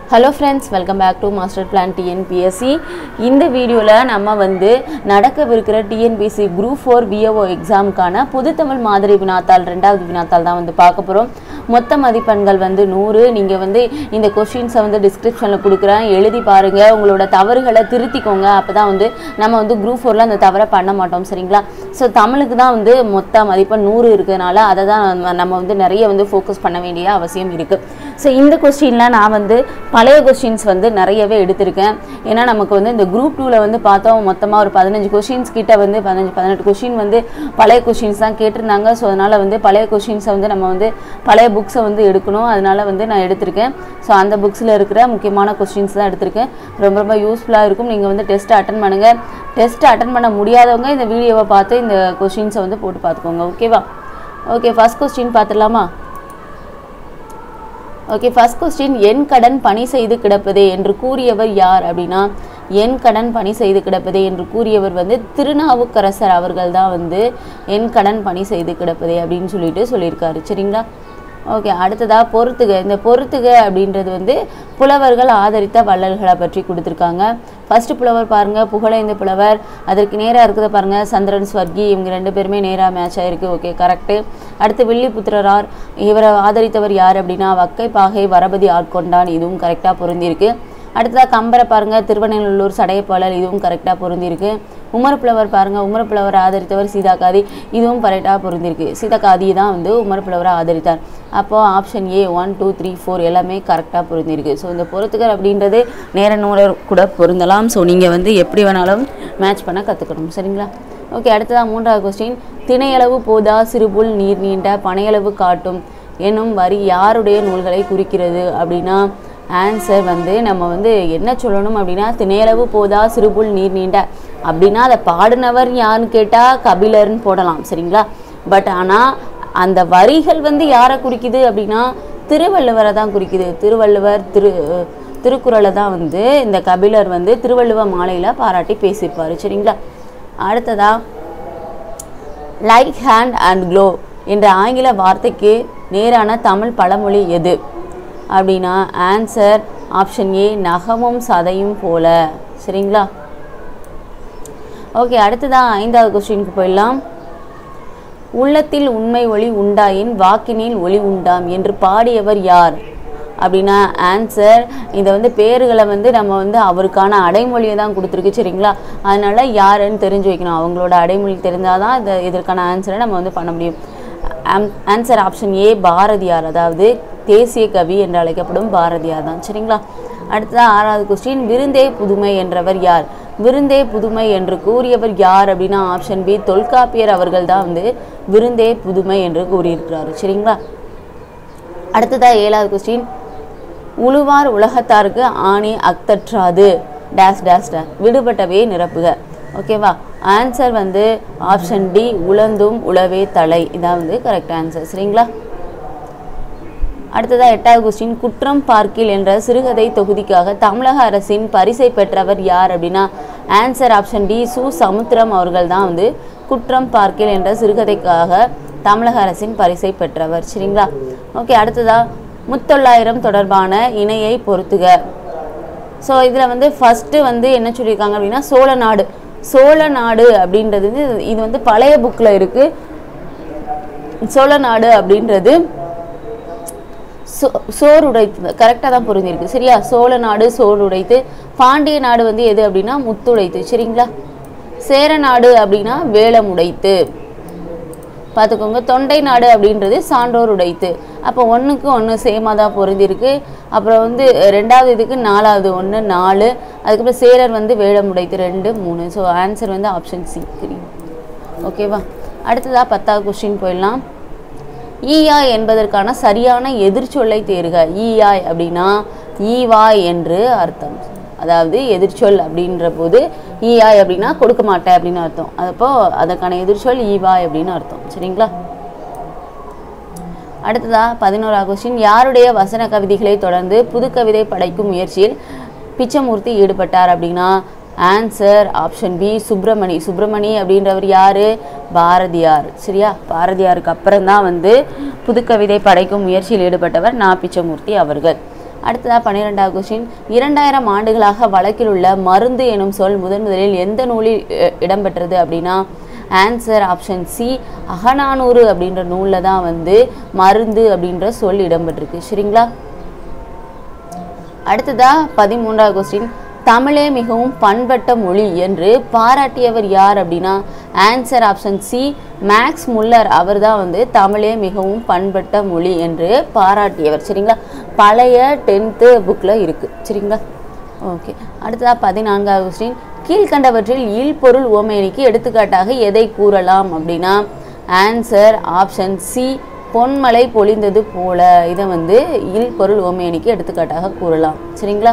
hello friends welcome back to master plan TNPSC இந்த வீடியோவில் நம்ம வந்து நடக்கவிருக்கிற டிஎன்பிஎஸ்சி குரூப் ஃபோர் விஓஓ எக்ஸாமுக்கான புதுத்தமிழ் மாதிரி வினாத்தாள் ரெண்டாவது வினாத்தாள் தான் வந்து பார்க்க போகிறோம் மொத்த மதிப்பெண்கள் வந்து நூறு நீங்கள் வந்து இந்த கொஷின்ஸை வந்து டிஸ்கிரிப்ஷனில் கொடுக்குறேன் எழுதி பாருங்கள் உங்களோட தவறுகளை திருத்திக்கோங்க அப்போ தான் வந்து நம்ம வந்து குரூப் ஃபோரில் அந்த தவறை பண்ண மாட்டோம் சரிங்களா ஸோ தமிழுக்கு தான் வந்து மொத்த மதிப்பெண் நூறு இருக்கிறதுனால அதை தான் நம்ம- நம்ம வந்து நிறைய வந்து ஃபோக்கஸ் பண்ண வேண்டிய அவசியம் இருக்குது ஸோ இந்த கொஸ்டினில் நான் வந்து பழைய கொஸ்டின்ஸ் வந்து நிறையவே எடுத்திருக்கேன் ஏன்னா நமக்கு வந்து இந்த குரூப் டூவில் வந்து பார்த்தோம் மொத்தமாக ஒரு பதினஞ்சு கொஷின்ஸ் கிட்ட வந்து பதினஞ்சு பதினெட்டு கொஷின் வந்து பழைய கொஷின்ஸ் தான் கேட்டிருந்தாங்க ஸோ அதனால் வந்து பழைய கொஷின்ஸை வந்து நம்ம வந்து பழைய புக்ஸை வந்து எடுக்கணும் அதனால வந்து நான் எடுத்திருக்கேன் ஸோ அந்த புக்ஸில் இருக்கிற முக்கியமான கொஸ்டின்ஸ் தான் எடுத்திருக்கேன் ரொம்ப ரொம்ப யூஸ்ஃபுல்லாக இருக்கும் நீங்கள் வந்து டெஸ்ட் அட்டன் பண்ணுங்கள் டெஸ்ட் அட்டன் பண்ண முடியாதவங்க இந்த வீடியோவை பார்த்து இந்த கொஷின்ஸை வந்து போட்டு பார்த்துக்கோங்க ஓகேவா ஓகே ஃபர்ஸ்ட் கொஸ்டின் பார்த்துடலாமா ஓகே ஃபர்ஸ்ட் கொஸ்டின் என் கடன் பணி செய்து கிடப்பதே என்று கூறியவர் யார் அப்படின்னா என் கடன் பணி செய்து கிடப்பதே என்று கூறியவர் வந்து திருநாவுக்கரசர் அவர்கள் தான் வந்து என் கடன் பணி செய்து கிடப்பதே அப்படின்னு சொல்லிட்டு சொல்லியிருக்காரு சரிங்களா ஓகே அடுத்ததா பொறுத்துக இந்த பொறுத்துக அப்படின்றது வந்து புலவர்கள் ஆதரித்த வள்ளல்களை பற்றி கொடுத்துருக்காங்க ஃபர்ஸ்ட் புலவர் பாருங்க புகழேந்த புலவர் அதற்கு நேராக இருக்கிறத பாருங்க சந்திரன் ஸ்வர்கி இவங்க ரெண்டு பேருமே நேராக மேட்ச் ஆயிருக்கு ஓகே கரெக்டு அடுத்து வில்லிபுத்திரரார் இவரை ஆதரித்தவர் யார் அப்படின்னா வக்கை பாகை வரபதி ஆட்கொண்டான் இதுவும் கரெக்டாக பொருந்திருக்கு அடுத்ததாக கம்பரை பாருங்க திருவண்ணூர் சடையப்பாளர் இதுவும் கரெக்டாக பொருந்திருக்கு உமரப்புலவர் பாருங்க உமரப்புலவர் ஆதரித்தவர் சீதாகாதி இதுவும் கரெக்டாக பொருந்திருக்கு சீதாகாதி தான் வந்து உமரப்புலவரை ஆதரித்தார் அப்போ option A one two three four எல்லாமே கரெக்டாக பொருந்திருக்கு ஸோ இந்த பொறுத்துக்கர் அப்படின்றது நேர நூலர் கூட பொருந்தலாம் ஸோ நீங்கள் வந்து எப்படி வேணாலும் மேட்ச் பண்ண கற்றுக்கணும் சரிங்களா ஓகே அடுத்ததாக மூன்றாவது கொஸ்டின் திணையளவு போதா சிறுபுல் நீர் நீண்ட பனையளவு காட்டும் என்னும் வரி யாருடைய நூல்களை குறிக்கிறது அப்படின்னா ஆன்சர் வந்து நம்ம வந்து என்ன சொல்லணும் அப்படின்னா திணையளவு போதா சிறுபுல் நீர் நீண்ட அப்படின்னா அதை பாடினவர் யாருன்னு கேட்டால் கபிலர்னு போடலாம் சரிங்களா பட் ஆனால் அந்த வரிகள் வந்து யாரை குறிக்குது அப்படின்னா திருவள்ளுவரை தான் குறிக்குது திருவள்ளுவர் திரு திருக்குறளை தான் வந்து இந்த கபிலர் வந்து திருவள்ளுவ மாலையில் பாராட்டி பேசியிருப்பார் சரிங்களா அடுத்ததா லைட் ஹேண்ட் அண்ட் க்ளோ என்ற ஆங்கில வார்த்தைக்கு நேரான தமிழ் பழமொழி எது அப்படின்னா ஆன்சர் ஆப்ஷன் ஏ நகமும் சதையும் போல சரிங்களா ஓகே அடுத்ததான் ஐந்தாவது கொஸ்டினுக்கு போயிடலாம் உள்ளத்தில் உண்மை ஒளி உண்டாயின் வாக்கினில் ஒளி உண்டாம் என்று பாடியவர் யார் அப்படின்னா ஆன்சர் இதை வந்து பேர்களை வந்து நம்ம வந்து அவருக்கான அடைமொழியை தான் கொடுத்துருக்கு சரிங்களா அதனால யாருன்னு தெரிஞ்சு வைக்கணும் அவங்களோட அடைமொழி தெரிஞ்சால் தான் இந்த இதற்கான ஆன்சரை நம்ம வந்து பண்ண முடியும் ஆன்சர் ஆப்ஷன் ஏ பாரதியார் அதாவது தேசிய கவி என்று அழைக்கப்படும் பாரதியார் தான் சரிங்களா அடுத்ததான் ஆறாவது கொஸ்டின் விருந்தே புதுமை என்றவர் யார் விருந்தே புதுமை என்று கூறியவர் யார் அப்படின்னா ஆப்ஷன் பி தொல்காப்பியர் அவர்கள் தான் வந்து விருந்தே புதுமை என்று கூறியிருக்கிறாரு சரிங்களா அடுத்ததா ஏழாவது கொஸ்டின் உழுவார் உலகத்தாருக்கு ஆணி அக்தற்றாது டேஸ் டேஸ் டேஸ் விடுபட்டவே நிரப்புக ஓகேவா ஆன்சர் வந்து ஆப்ஷன் டி உழந்தும் உழவே தலை இதான் வந்து கரெக்ட் ஆன்சர் சரிங்களா அடுத்ததா எட்டாவது கொஸ்டின் குற்றம் பார்க்கில் என்ற சிறுகதை தொகுதிக்காக தமிழக அரசின் பரிசை பெற்றவர் யார் அப்படின்னா ஆன்சர் ஆப்ஷன் டி சு சமுத்திரம் அவர்கள் தான் வந்து குற்றம் பார்க்கில் என்ற சிறுகதைக்காக தமிழக அரசின் பரிசை பெற்றவர் சரிங்களா ஓகே அடுத்ததா முத்தொள்ளாயிரம் தொடர்பான இணையை பொறுத்துக ஸோ இதில் வந்து ஃபஸ்ட்டு வந்து என்ன சொல்லியிருக்காங்க அப்படின்னா சோழ நாடு சோழ நாடு அப்படின்றது வந்து இது வந்து பழைய புக்கில் இருக்குது சோழ நாடு அப்படின்றது சோ சோறு உடைத்து கரெக்டாக தான் பொருந்திருக்கு சரியா சோழ நாடு சோறு உடைத்து பாண்டிய நாடு வந்து எது அப்படின்னா முத்துடைத்து சரிங்களா சேர நாடு அப்படின்னா வேலம் உடைத்து பார்த்துக்கோங்க தொண்டை நாடு அப்படின்றது சான்றோர் உடைத்து அப்போ ஒன்றுக்கு ஒன்று சேமாக தான் பொருந்திருக்கு அப்புறம் வந்து ரெண்டாவது இதுக்கு நாலாவது ஒன்று நாலு அதுக்கப்புறம் சேரர் வந்து வேடம் உடைத்து ரெண்டு மூணு ஸோ ஆன்சர் வந்து ஆப்ஷன் சி ஓகேவா அடுத்ததாக பத்தாவது கொஸ்டின் போயிடலாம் ஈயாய் என்பதற்கான சரியான எதிர்ச்சொல்லை தேர்க ஈயாய் அப்படின்னா ஈவாய் என்று அர்த்தம் அதாவது எதிர்ச்சொல் அப்படின்ற போது ஈயாய் அப்படின்னா கொடுக்க மாட்டேன் அப்படின்னு அர்த்தம் அப்போ அதற்கான எதிர்ச்சொல் ஈவாய் அப்படின்னு அர்த்தம் சரிங்களா அடுத்ததா பதினோரா கொஸ்டின் யாருடைய வசன கவிதைகளை தொடர்ந்து புது கவிதை படைக்கும் முயற்சியில் பிச்சமூர்த்தி ஈடுபட்டார் அப்படின்னா answer option B Subramani Subramani அப்படின்றவர் யாரு பாரதியார் சரியா பாரதியாருக்கு அப்புறம் தான் வந்து புதுக்கவிதை படைக்கும் முயற்சியில் ஈடுபட்டவர் நா பிச்சமூர்த்தி அவர்கள் அடுத்ததாக பன்னிரெண்டாவது கொஸ்டின் இரண்டாயிரம் ஆண்டுகளாக வழக்கில் உள்ள மருந்து எனும் சொல் முதன் முதலில் எந்த நூலில் அஹ், இடம்பெற்றது அப்படின்னா ஆன்சர் ஆப்ஷன் சி அகநானூறு அப்படின்ற நூலில் தான் வந்து மருந்து அப்படின்ற சொல் இடம்பெற்றிருக்கு சரிங்களா அடுத்ததா பதிமூன்றாவது கொஸ்டின் தமிழே மிகவும் பண்பட்ட மொழி என்று பாராட்டியவர் யார் அப்படின்னா answer option C Max Muller அவர் தான் வந்து தமிழே மிகவும் பண்பட்ட மொழி என்று பாராட்டியவர் சரிங்களா பழைய டென்த்து புக்கில் இருக்குது சரிங்களா ஓகே அடுத்ததா பதினான்காவது கொஸ்டின் கீழ்கண்டவற்றில் இல்பொருள் ஓமையணிக்கு எடுத்துக்காட்டாக எதை கூறலாம் அப்படின்னா ஆன்சர் ஆப்ஷன் சி பொன்மலை பொழிந்தது போல இதை வந்து இல்பொருள் ஓமையணிக்கு எடுத்துக்காட்டாக கூறலாம் சரிங்களா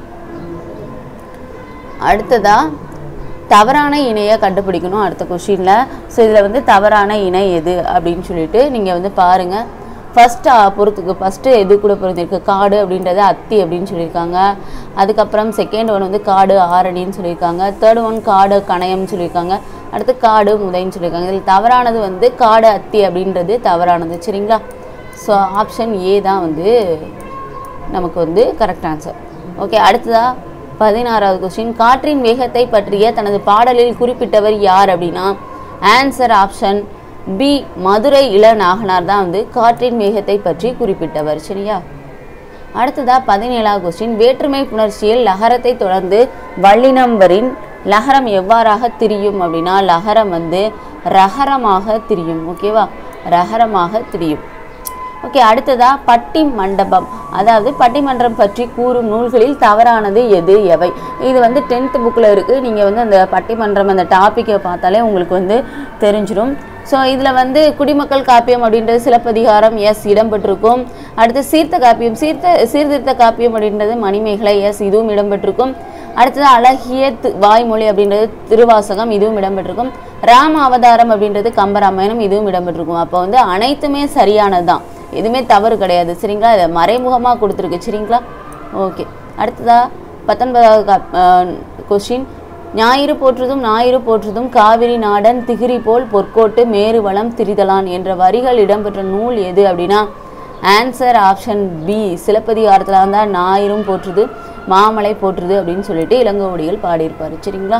அடுத்ததா தவறான இணையை கண்டுபிடிக்கணும் அடுத்த கொஷினில் ஸோ இதில் வந்து தவறான இணை எது அப்படின்னு சொல்லிட்டு நீங்கள் வந்து பாருங்கள் ஃபஸ்ட்டு பொறுத்துக்கு ஃபஸ்ட்டு எது கூட பொறுத்திருக்கு காடு அப்படின்றது அத்தி அப்படின்னு சொல்லியிருக்காங்க அதுக்கப்புறம் செகண்ட் ஒன் வந்து காடு ஆரணின்னு சொல்லியிருக்காங்க தேர்ட் ஒன் காடு கணையம்னு சொல்லியிருக்காங்க அடுத்து காடு முதைன்னு சொல்லியிருக்காங்க இதில் தவறானது வந்து காடு அத்தி அப்படின்றது தவறானது சரிங்களா ஸோ ஆப்ஷன் ஏ தான் வந்து நமக்கு வந்து கரெக்ட் ஆன்சர் ஓகே அடுத்ததா பதினாறாவது கொஸ்டின் காற்றின் வேகத்தை பற்றிய தனது பாடலில் குறிப்பிட்டவர் யார் அப்படின்னா ஆன்சர் ஆப்ஷன் பி மதுரை இள நாகனார் தான் வந்து காற்றின் வேகத்தை பற்றி குறிப்பிட்டவர் சரியா அடுத்ததா பதினேழாவது கொஸ்டின் வேற்றுமை புணர்ச்சியில் லகரத்தை தொடர்ந்து வல்லினம்பரின் லகரம் எவ்வாறாக திரியும் அப்படின்னா லகரம் வந்து ரகரமாக திரியும் ஓகேவா ரகரமாக திரியும் ஓகே அடுத்ததா பட்டி மண்டபம் அதாவது பட்டிமன்றம் பற்றி கூறும் நூல்களில் தவறானது எது எவை இது வந்து டென்த் புக்கில் இருக்குது நீங்கள் வந்து அந்த பட்டிமன்றம் அந்த டாப்பிக்கை பார்த்தாலே உங்களுக்கு வந்து தெரிஞ்சிடும் ஸோ இதில் வந்து குடிமக்கள் காப்பியம் அப்படின்றது சிலப்பதிகாரம் எஸ் இடம்பெற்றிருக்கும் அடுத்து சீர்த்த காப்பியம் சீர்த்த சீர்திருத்த காப்பியம் அப்படின்றது மணிமேகலை எஸ் இதுவும் இடம்பெற்றிருக்கும் அடுத்தது அழகிய தி- வாய்மொழி அப்படின்றது திருவாசகம் இதுவும் இடம்பெற்றிருக்கும் ராம அவதாரம் அப்படின்றது கம்பராமாயணம் இதுவும் இடம்பெற்றிருக்கும் அப்போ வந்து அனைத்துமே சரியானது தான் எதுவுமே தவறு கிடையாது சரிங்களா இதை மறைமுகமாக கொடுத்துருக்கு சரிங்களா ஓகே அடுத்ததா பத்தொன்பதாவது கொஸ்டின் ஞாயிறு போற்றுதும் ஞாயிறு போற்றுதும் காவிரி நாடன் திகிரி போல் பொற்கோட்டு மேருவளம் திரிதலான் என்ற வரிகள் இடம்பெற்ற நூல் எது அப்படின்னா ஆன்சர் ஆப்ஷன் பி சிலப்பதிகாரத்தில் வந்தால் ஞாயிறும் போற்றுது மாமலை போற்றுது அப்படின்னு சொல்லிட்டு இளங்கோவடிகள் பாடியிருப்பார் சரிங்களா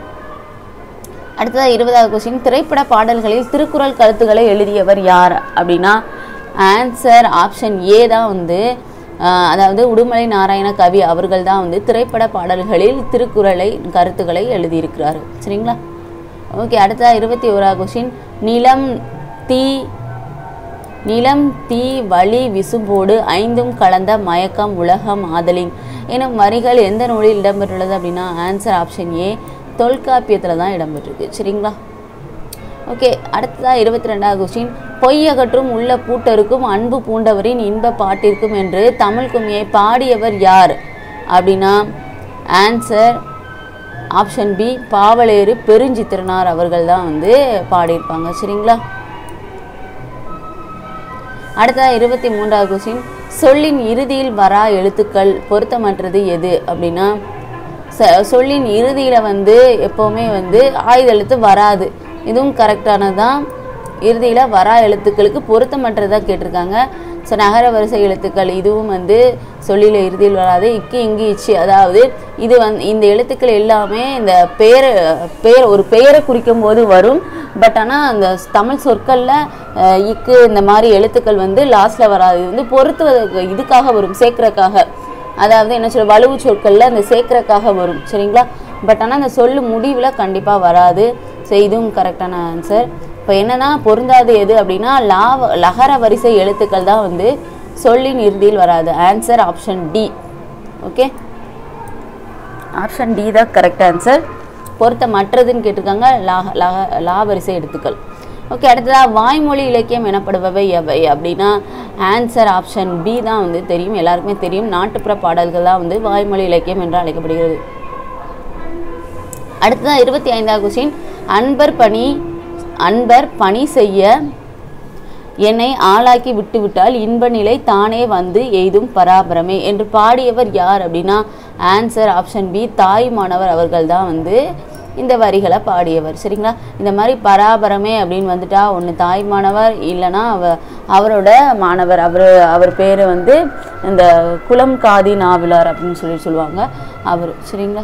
அடுத்ததாக இருபதாவது கொஸ்டின் திரைப்பட பாடல்களில் திருக்குறள் கருத்துக்களை எழுதியவர் யார் அப்படின்னா ஆன்சர் ஆப்ஷன் ஏ தான் வந்து ஆஹ், அதாவது உடுமலை நாராயண கவி அவர்கள் தான் வந்து திரைப்பட பாடல்களில் திருக்குறளை கருத்துக்களை எழுதியிருக்கிறார் சரிங்களா ஓகே அடுத்ததாக இருபத்தி ஓராவது கொஸ்டின் நிலம் தீ நிலம் தீ வலி விசும்போடு ஐந்தும் கலந்த மயக்கம் உலகம் ஆதலின் எனும் வரிகள் எந்த நூலில் இடம்பெற்றுள்ளது அப்படின்னா ஆன்சர் ஆப்ஷன் ஏ தொல்காப்பியத்தில் தான் இடம்பெற்றிருக்கு சரிங்களா ஓகே அடுத்ததா இருபத்தி ரெண்டாவது கொஸ்டின் பொய் அகற்றும் உள்ள பூட்டருக்கும் அன்பு பூண்டவரின் இன்ப பாட்டிற்கும் என்று தமிழ் கும்மியை பாடியவர் யார் அப்படின்னா answer option B Pavalareru Perunchithiranar அவர்கள் தான் வந்து பாடியிருப்பாங்க சரிங்களா அடுத்ததா இருபத்தி மூன்றாவது கொஸ்டின் சொல்லின் இறுதியில் வரா எழுத்துக்கள் பொருத்தமற்றது எது அப்படின்னா ச- சொல்லின் இறுதியில் வந்து எப்போவுமே வந்து ஆயுத எழுத்து வராது இதுவும் கரெக்டானது தான் இறுதியில் வரா எழுத்துக்களுக்கு பொருத்தமற்றதாக கேட்டிருக்காங்க ஸோ நகர வரிசை எழுத்துக்கள் இதுவும் வந்து சொல்லில் இறுதியில் வராது இக்கு இங்கு இச்சு அதாவது இது வந்து இந்த எழுத்துக்கள் எல்லாமே இந்த பெயர் பெயர் ஒரு பெயரை குறிக்கும் போது வரும் பட் ஆனால் அந்த தமிழ் சொற்களில் அஹ், இக்கு இந்த மாதிரி எழுத்துக்கள் வந்து லாஸ்ட்டில் வராது இது வந்து பொருத்துவதற்கு இதுக்காக வரும் சேர்க்கறக்காக அதாவது என்ன சொல்ல வலுவு சொற்களில் அந்த சேர்க்கறக்காக வரும் சரிங்களா பட் ஆனால் அந்த சொல்லு முடிவில் கண்டிப்பாக வராது ஸோ இதுவும் கரெக்டான ஆன்சர் இப்போ என்னன்னா பொருந்தாது எது அப்படின்னா லாவ லகர வரிசை எழுத்துக்கள் தான் வந்து சொல்லின் இறுதியில் வராது answer option D okay option D தான் கரெக்ட் ஆன்சர் பொருத்தமற்றதுன்னு கேட்டிருக்காங்க லா லக லா வரிசை எழுத்துக்கள் ஓகே அடுத்ததா வாய்மொழி இலக்கியம் எனப்படுபவை எவை அப்படின்னா ஆன்சர் ஆப்ஷன் பி தான் வந்து தெரியும் எல்லாருக்குமே தெரியும் நாட்டுப்புற பாடல்கள் தான் வந்து வாய்மொழி இலக்கியம் என்று அழைக்கப்படுகிறது அடுத்ததா இருபத்தி ஐந்தாவது கொஸ்டின் அன்பர் பணி அன்பர் பணி செய்ய என்னை ஆளாக்கி விட்டுவிட்டால் இன்ப நிலை தானே வந்து எய்தும் பராபரமே என்று பாடியவர் யார் அப்படின்னா ஆன்சர் ஆப்ஷன் பி தாய் மாணவர் அவர்கள் தான் வந்து இந்த வரிகளை பாடியவர் சரிங்களா இந்த மாதிரி பராபரமே அப்படின்னு வந்துட்டா ஒன்று தாய் மாணவர் இல்லைன்னா அவ அவரோட மாணவர் அவர் அவர் பேர் வந்து இந்த குலம் காதி நாவலர் அப்படின்னு சொல்லி சொல்லுவாங்க அவர் சரிங்களா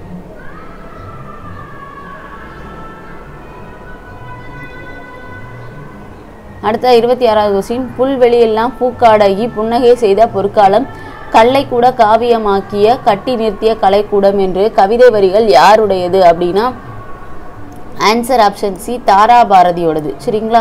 அடுத்த இருபத்தி ஆறாவது கொஸ்டின் புல்வெளியெல்லாம் பூக்காடாகி புன்னகை செய்த பொற்காலம் கல்லை கூட காவியமாக்கிய கட்டி நிறுத்திய கலைக்கூடம் என்று கவிதை வரிகள் யாருடையது அப்படின்னா ஆன்சர் ஆப்ஷன் சி தாரா பாரதியோடது சரிங்களா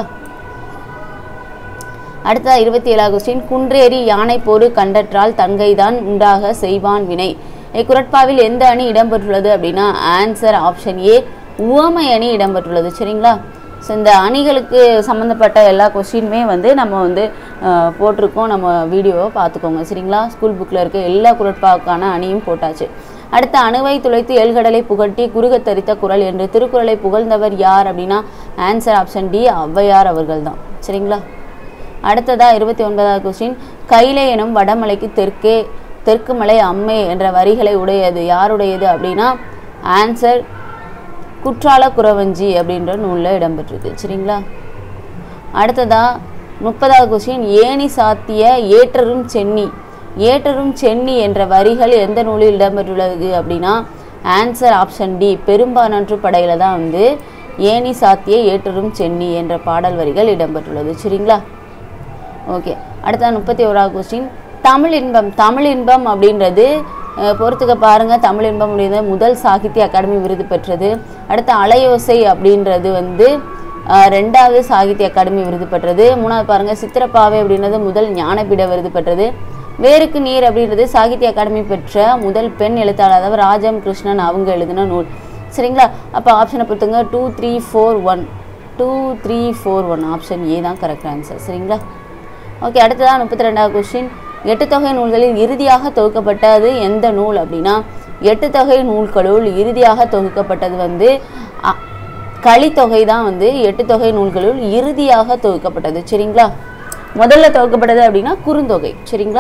அடுத்த இருபத்தி ஏழாவது கொஸ்டின் குன்றேறி யானை போரு கண்டற்றால் தன்கைதான் உண்டாக செய்வான் வினை இக்குரட்பாவில் எந்த அணி இடம்பெற்றுள்ளது அப்படின்னா ஆன்சர் ஆப்ஷன் ஏ உவமை அணி இடம்பெற்றுள்ளது சரிங்களா ஸோ இந்த அணிகளுக்கு சம்மந்தப்பட்ட எல்லா கொஸ்டினுமே வந்து நம்ம வந்து அஹ், போட்டிருக்கோம் நம்ம வீடியோவை பார்த்துக்கோங்க சரிங்களா ஸ்கூல் புக்கில் இருக்க எல்லா குரட்பாவுக்கான அணியும் போட்டாச்சு அடுத்த அணுவை துளைத்து ஏழ்கடலை புகட்டி குறுகத் தரித்த குரல் என்று திருக்குறளை புகழ்ந்தவர் யார் அப்படின்னா ஆன்சர் ஆப்ஷன் டி ஔவையார் அவர்கள் தான் சரிங்களா அடுத்ததா இருபத்தி ஒன்பதாவது கொஸ்டின் கைலை எனும் வடமலைக்கு தெற்கே தெற்கு மலை அம்மே என்ற வரிகளை உடையது யாருடையது அப்படின்னா ஆன்சர் குற்றால குறவஞ்சி அப்படின்ற நூலில் இடம்பெற்றிருக்கு சரிங்களா அடுத்ததா முப்பதாவது கொஸ்டின் ஏணி சாத்திய ஏற்றரும் சென்னி ஏற்றரும் சென்னி என்ற வரிகள் எந்த நூலில் இடம்பெற்றுள்ளது அப்படின்னா ஆன்சர் ஆப்ஷன் டி பெரும்பானன்று படையில தான் வந்து ஏணி சாத்திய ஏற்றரும் சென்னி என்ற பாடல் வரிகள் இடம்பெற்றுள்ளது சரிங்களா ஓகே அடுத்த முப்பத்தி ஓராவது கொஸ்டின் தமிழ் இன்பம் தமிழ் இன்பம் அப்படின்றது அஹ், பொறுத்துக்க பாருங்க தமிழ் இன்பம் அப்படின்றது முதல் சாகித்ய அகாடமி விருது பெற்றது அடுத்து அலையோசை அப்படின்றது வந்து அஹ், ரெண்டாவது சாகித்ய அகாடமி விருது பெற்றது மூணாவது பாருங்க சித்திரப்பாவை அப்படின்றது முதல் ஞானபீட விருது பெற்றது வேருக்கு நீர் அப்படின்றது சாகித்ய அகாடமி பெற்ற முதல் பெண் எழுத்தாளர் அதாவது ராஜம் கிருஷ்ணன் அவங்க எழுதின நூல் சரிங்களா அப்போ ஆப்ஷனை பொறுத்துங்க two three four one two three four one option A தான் கரெக்ட் ஆன்சர் சரிங்களா ஓகே அடுத்ததான் முப்பத்தி ரெண்டாவது கொஸ்டின் எட்டு தொகை நூல்களில் இறுதியாக தொகுக்கப்பட்டது எந்த நூல் அப்படின்னா எட்டு தொகை நூல்களுள் இறுதியாக தொகுக்கப்பட்டது வந்து அ- கலித்தொகை தான் வந்து எட்டு தொகை நூல்களுள் இறுதியாக தொகுக்கப்பட்டது சரிங்களா முதல்ல தொகுக்கப்பட்டது அப்படின்னா குறுந்தொகை சரிங்களா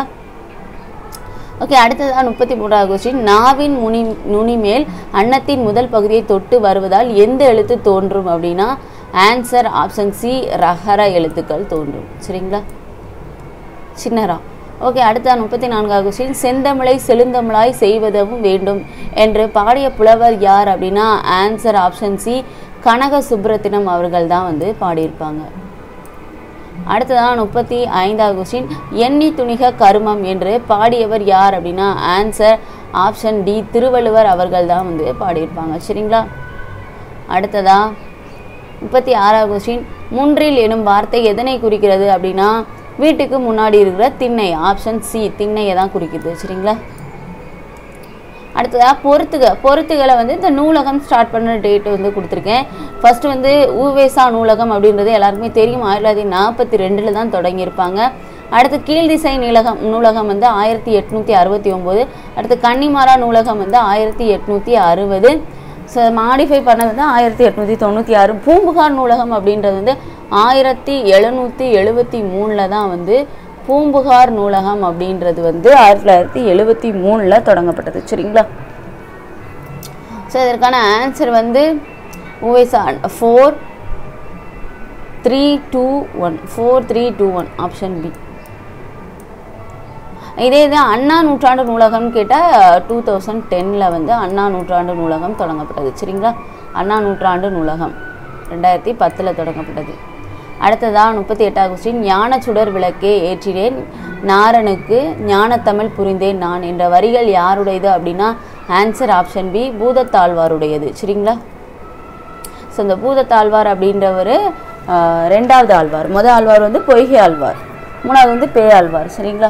ஓகே அடுத்ததாக முப்பத்தி மூன்றாவது கொஸ்டின் நாவின் முனி நுனி மேல் அன்னத்தின் முதல் பகுதியை தொட்டு வருவதால் எந்த எழுத்து தோன்றும் அப்படின்னா ஆன்சர் ஆப்ஷன் சி ரகர எழுத்துக்கள் தோன்றும் சரிங்களா சின்னரா ஓகே அடுத்த முப்பத்தி நான்காவது கொஸ்டின் செந்தமிழை செழுந்தமிழாய் செய்வதும் வேண்டும் என்று பாடிய புலவர் யார் அப்படின்னா answer option C Kanaka Subrathinam அவர்கள் தான் வந்து பாடியிருப்பாங்க அடுத்ததான் முப்பத்தி ஐந்தாவது கொஸ்டின் எண்ணி துணிக கருமம் என்று பாடியவர் யார் அப்படின்னா ஆன்சர் ஆப்ஷன் டி திருவள்ளுவர் அவர்கள் தான் வந்து பாடியிருப்பாங்க சரிங்களா அடுத்ததா முப்பத்தி ஆறாவது கொஸ்டின் முன்றில் எனும் வார்த்தை எதனை குறிக்கிறது அப்படின்னா வீட்டுக்கு முன்னாடி இருக்கிற திண்ணை ஆப்ஷன் சி திண்ணையை தான் குறிக்குது சரிங்களா அடுத்ததாக பொறுத்துக பொறுத்துகளை வந்து இந்த நூலகம் ஸ்டார்ட் பண்ண டேட் வந்து கொடுத்துருக்கேன் ஃபர்ஸ்ட் வந்து ஊவேசா நூலகம் அப்படின்றது எல்லாருக்குமே தெரியும் ஆயிரத்தி தொள்ளாயிரத்தி நாற்பத்தி ரெண்டில் தான் தொடங்கியிருப்பாங்க அடுத்து கீழ்திசை நூலகம் நூலகம் வந்து ஆயிரத்தி எட்நூற்றி அறுபத்தி ஒம்பது அடுத்து கன்னிமாரா நூலகம் வந்து ஆயிரத்தி எட்நூற்றி அறுபது ஸோ மாடிஃபை பண்ணது வந்து ஆயிரத்தி எட்நூற்றி தொண்ணூற்றி ஆறு பூம்புகார் நூலகம் அப்படின்றது வந்து ஆயிரத்தி எழுநூற்றி எழுபத்தி மூணில் தான் வந்து பூம்புகார் நூலகம் அப்படின்றது வந்து ஆயிரத்தி தொள்ளாயிரத்தி எழுபத்தி மூணில் தொடங்கப்பட்டது சரிங்களா ஸோ இதற்கான ஆன்சர் வந்து ஓஎஸ் four three two one four three two one option B இதே இது அண்ணா நூற்றாண்டு நூலகம்னு கேட்டால் டூ தௌசண்ட் டென்னில் வந்து அண்ணா நூற்றாண்டு நூலகம் தொடங்கப்பட்டது சரிங்களா அண்ணா நூற்றாண்டு நூலகம் ரெண்டாயிரத்தி பத்தில் தொடங்கப்பட்டது அடுத்ததாக முப்பத்தி எட்டாவது கொஸ்டின் ஞான சுடர் விளக்கே ஏற்றினேன் நாரனுக்கு ஞானத்தமிழ் புரிந்தேன் நான் என்ற வரிகள் யாருடையது அப்படின்னா ஆன்சர் ஆப்ஷன் பி பூதத்தாழ்வாருடையது சரிங்களா ஸோ இந்த பூதத்தாழ்வார் அப்படின்றவர் ரெண்டாவது ஆழ்வார் முதல் ஆழ்வார் வந்து பொய்கை ஆழ்வார் மூணாவது வந்து பேயாழ்வார் சரிங்களா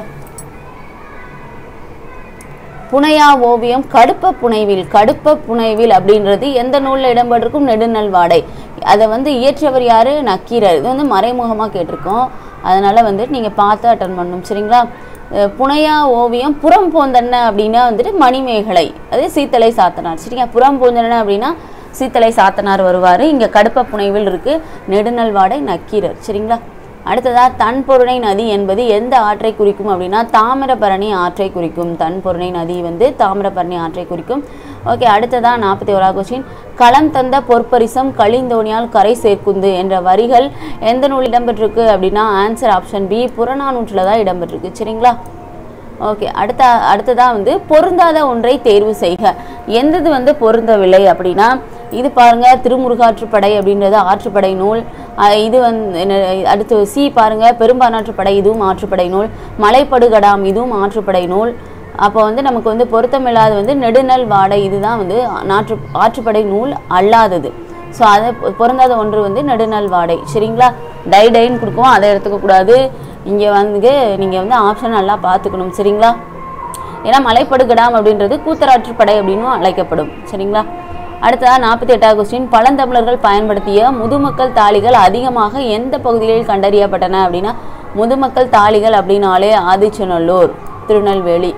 புனையா ஓவியம் கடுப்ப புனைவில் கடுப்ப புனைவில் அப்படின்றது எந்த நூலில் இடம்பெற்றிருக்கும் நெடுநல் வாடை அதை வந்து இயற்றியவர் யாரு நக்கீரர் இது வந்து மறைமுகமாக கேட்டிருக்கோம் அதனால வந்து நீங்கள் பார்த்து அட்டன் பண்ணணும் சரிங்களா அஹ் புனையா ஓவியம் புறம் போந்தன்ன அப்படின்னா வந்துட்டு மணிமேகலை அது சீத்தலை சாத்தனார் சரிங்க புறம் போந்தன்ன அப்படின்னா சீத்தலை சாத்தனார் வருவார் இங்கே கடுப்ப புனைவில் இருக்குது நெடுநல் வாடை நக்கீரர் சரிங்களா அடுத்ததா தன்பொருணை நதி என்பது எந்த ஆற்றை குறிக்கும் அப்படின்னா தாமிரபரணி ஆற்றை குறிக்கும் தன்பொருணை நதி வந்து தாமிரபரணி ஆற்றை குறிக்கும் ஓகே அடுத்ததா நாற்பத்தி ஓரா கொஸ்டின் களம் தந்த பொற்பரிசம் களிந்தோணியால் கரை சேர்க்குந்து என்ற வரிகள் எந்த நூல் இடம்பெற்றிருக்கு அப்படின்னா ஆன்சர் ஆப்ஷன் பி புறநானூற்றில் தான் இடம்பெற்றிருக்கு சரிங்களா ஓகே அடுத்த அடுத்ததாக வந்து பொருந்தாத ஒன்றை தேர்வு செய்க எந்தது வந்து பொருந்தவில்லை அப்படின்னா இது பாருங்க திருமுருகாற்றுப்படை அப்படின்றது ஆற்றுப்படை நூல் அஹ் இது வந்து என்ன, அடுத்து சி பாருங்க பெரும்பானாற்றுப்படை இதுவும் ஆற்றுப்படை நூல் மலைப்படுகடாம் இதுவும் ஆற்றுப்படை நூல் அப்போ வந்து நமக்கு வந்து பொருத்தமில்லாத வந்து நெடுநல் வாடை இதுதான் வந்து நாற்று ஆற்றுப்படை நூல் அல்லாதது ஸோ அதை பொ- பொருந்தாத ஒன்று வந்து நெடுநல் வாடை சரிங்களா டை டைன்னு கொடுக்கவும் அதை எடுத்துக்க கூடாது இங்கே வந்து நீங்கள் வந்து ஆப்ஷன் நல்லா பார்த்துக்கணும் சரிங்களா ஏன்னா மலைப்படுகடாம் அப்படின்றது கூத்தராற்றுப்படை அப்படின்னும் அழைக்கப்படும் சரிங்களா அடுத்ததாக நாற்பத்தி எட்டாவது கொஸ்டின் பழந்தமிழர்கள் பயன்படுத்திய முதுமக்கள் தாளிகள் அதிகமாக எந்த பகுதிகளில் கண்டறியப்பட்டன அப்படின்னா முதுமக்கள் தாளிகள் அப்படின்னாலே ஆதிச்சநல்லூர் திருநெல்வேலி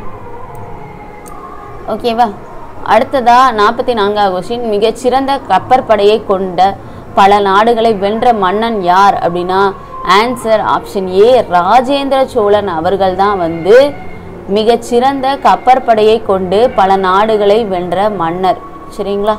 ஓகேவா அடுத்ததா நாற்பத்தி நான்காவது கொஸ்டின் மிகச்சிறந்த கப்பற்படையை கொண்ட பல நாடுகளை வென்ற மன்னன் யார் அப்படின்னா answer option A Rajendra Cholan அவர்கள் தான் வந்து மிகச்சிறந்த கப்பற்படையை கொண்டு பல நாடுகளை வென்ற மன்னர் சரிங்களா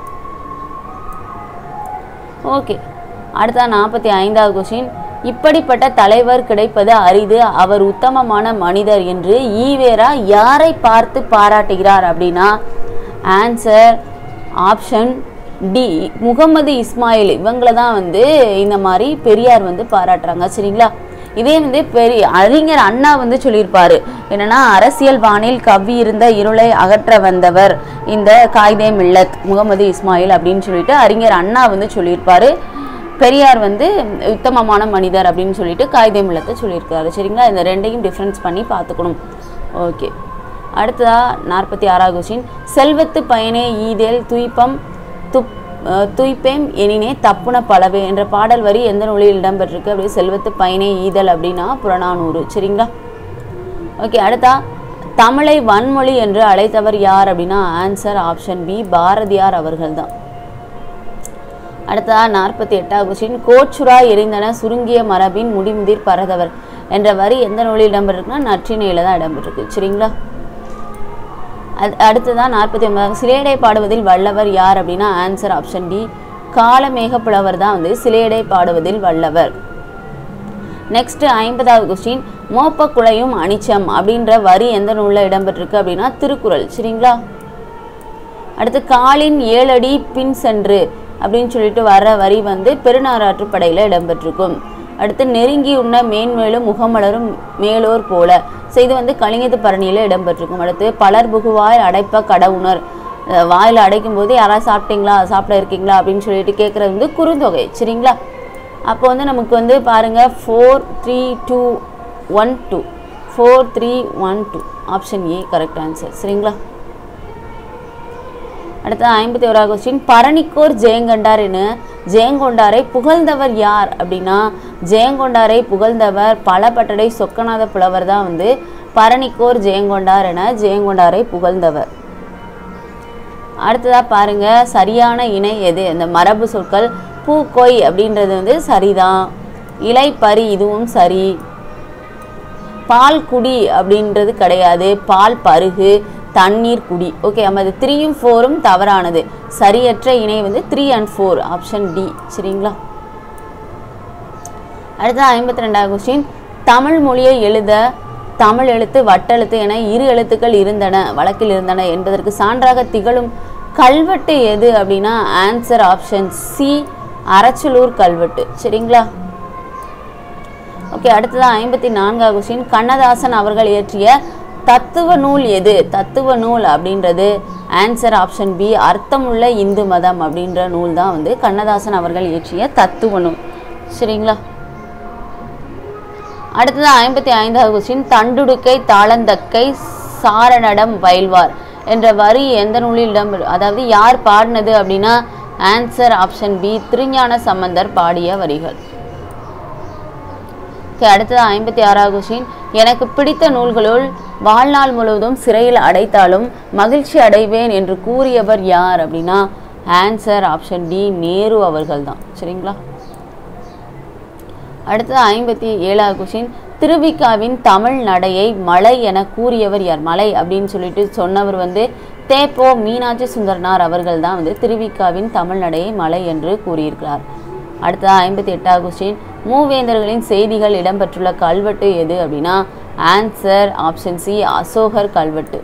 ஓகே அடுத்த நாற்பத்தி ஐந்தாவது கொஸ்டின் இப்படிப்பட்ட தலைவர் கிடைப்பது அரிது அவர் உத்தமமான மனிதர் என்று ஈவேரா யாரை பார்த்து பாராட்டுகிறார் அப்படின்னா answer option D Mohammed Ismail இவங்கள தான் வந்து இந்த மாதிரி பெரியார் வந்து பாராட்டுறாங்க சரிங்களா இதே வந்து பெரிய அறிஞர் அண்ணா வந்து சொல்லியிருப்பாரு என்னன்னா அரசியல் வானில் கவ்வி இருந்த இருளை அகற்ற வந்தவர் இந்த காயிதே மில்லத் முகமது இஸ்மாயில் அப்படின்னு சொல்லிட்டு அறிஞர் அண்ணா வந்து சொல்லியிருப்பாரு பெரியார் வந்து உத்தமமான மனிதர் அப்படின்னு சொல்லிட்டு காயிதே மில்லத்தை சொல்லியிருக்காரு சரிங்களா இந்த ரெண்டையும் டிஃப்ரென்ஸ் பண்ணி பார்த்துக்கணும் ஓகே அடுத்ததா நாற்பத்தி ஆறாவது கொஸ்டின் செல்வத்து பயனே ஈதேல் துய்ப்பம் துப் அஹ் துய்ப்பேம் எனினே தப்புன பலவே என்ற பாடல் வரி எந்த நூலில் இடம்பெற்றிருக்கு அப்படி செல்வத்து பயனே ஈதல் அப்படின்னா புறநானூறு சரிங்களா ஓகே அடுத்தா தமிழை வன்மொழி என்று அழைத்தவர் யார் அப்படின்னா ஆன்சர் ஆப்ஷன் பி பாரதியார் அவர்கள் தான் அடுத்ததா நாற்பத்தி எட்டாவது கொஸ்டின் கோச்சுரா எரிந்தன சுருங்கிய மரபின் முடிமுதிர் பரதவர் என்ற வரி எந்த நூலில் இடம்பெற்றிருக்குன்னா நற்றினையில தான் இடம்பெற்றிருக்கு சரிங்களா அது அடுத்ததான் நாற்பத்தி ஒன்பதாவது சிலேடை பாடுவதில் வல்லவர் யார் அப்படின்னா ஆன்சர் ஆப்ஷன் டி காலமேக புலவர் தான் வந்து சிலேடை பாடுவதில் வல்லவர் நெக்ஸ்ட் ஐம்பதாவது கொஸ்டின் மோப்ப குழையும் அனிச்சம் அப்படின்ற வரி எந்த நூலில் இடம்பெற்றிருக்கு அப்படின்னா திருக்குறள் சரிங்களா அடுத்து காலின் ஏழடி பின் சென்று அப்படின்னு சொல்லிட்டு வர வரி வந்து பெருநாராற்று படையில் இடம்பெற்றிருக்கும் அடுத்து நெருங்கி உண்ண மேன்மேலும் முகமலரும் மேலோர் போல ஸோ இது வந்து கலிங்கத்து பரணியில் இடம்பெற்றிருக்கும் அடுத்து பலர் புகுவாய் அடைப்ப கடவுணர் அஹ் வாயில அடைக்கும் போது யாராவது சாப்பிட்டீங்களா சாப்பிட இருக்கீங்களா அப்படின்னு சொல்லிட்டு கேட்குறது வந்து குறுந்தொகை சரிங்களா அப்போ வந்து நமக்கு வந்து பாருங்க four three two one two four three one two option A correct answer சரிங்களா அடுத்த ஐம்பத்தி ஓராவது கொஸ்டின் பரணிக்கோர் ஜெயங்கொண்டார் என ஜெயங்கொண்டாரை புகழ்ந்தவர் யார் அப்படின்னா ஜெயங்கொண்டாரை புகழ்ந்தவர் பலபட்டடை சொக்கநாத புலவர் தான் வந்து பரணிக்கோர் ஜெயங்கொண்டார் என ஜெயங்கொண்டாரை புகழ்ந்தவர் அடுத்ததா பாருங்க சரியான இணை எது இந்த மரபு சொற்கள் பூக்கொய் அப்படின்றது வந்து சரிதான் இலைப்பறி இதுவும் சரி பால் குடி அப்படின்றது கிடையாது பால் பருகு தண்ணீர் குடி ஓகே நம்ம இது த்ரீயும் ஃபோரும் தவறானது சரியற்ற இணை வந்து three and four option D சரிங்களா அடுத்த ஐம்பத்தி ரெண்டாவது கொஸ்டின் தமிழ் மொழியை எழுத தமிழ் எழுத்து வட்டெழுத்து என இரு எழுத்துக்கள் இருந்தன வழக்கில் இருந்தன என்பதற்கு சான்றாக திகழும் கல்வெட்டு எது அப்படின்னா ஆன்சர் ஆப்ஷன் சி அரச்சலூர் கல்வெட்டு சரிங்களா ஓகே அடுத்ததான் ஐம்பத்தி நான்காவது கொஸ்டின் கண்ணதாசன் அவர்கள் இயற்றிய தத்துவ நூல் எது தத்துவ நூல் அப்படின்றது ஆன்சர் ஆப்ஷன் பி அர்த்தமுள்ள இந்து மதம் அப்படின்ற நூல் தான் வந்து கண்ணதாசன் அவர்கள் இயற்றிய தத்துவ நூல் சரிங்களா அடுத்தது ஐம்பத்தி ஐந்தாவது கொஸ்டின் தண்டுடுக்கை தாளந்தக்கை சாரணடம் வயல்வார் என்ற வரி எந்த நூலில் இடம் அதாவது யார் பாடினது அப்படின்னா answer option B Thirugnana Sambandar பாடிய வரிகள் ஓகே அடுத்தது ஐம்பத்தி ஆறாவது கொஸ்டின் எனக்கு பிடித்த நூல்களுள் வாழ்நாள் முழுவதும் சிறையில் அடைத்தாலும் மகிழ்ச்சி அடைவேன் என்று கூறியவர் யார் அப்படின்னா ஆன்சர் ஆப்ஷன் டி நேரு அவர்கள் தான் சரிங்களா அடுத்தது ஐம்பத்தி ஏழாவது கொஷின் திருவிக்காவின் தமிழ் நடையை மலை என கூறியவர் யார் மலை அப்படின்னு சொல்லிட்டு சொன்னவர் வந்து தேப்போ மீனாட்சி சுந்தரனார் அவர்கள் தான் வந்து திருவிக்காவின் தமிழ் நடையை மலை என்று கூறியிருக்கிறார் அடுத்தது ஐம்பத்தி எட்டாவது கொஸ்டின் மூவேந்தர்களின் செய்திகள் இடம்பெற்றுள்ள கல்வெட்டு எது அப்படின்னா ஆன்சர் ஆப்ஷன் சி அசோகர் கல்வெட்டு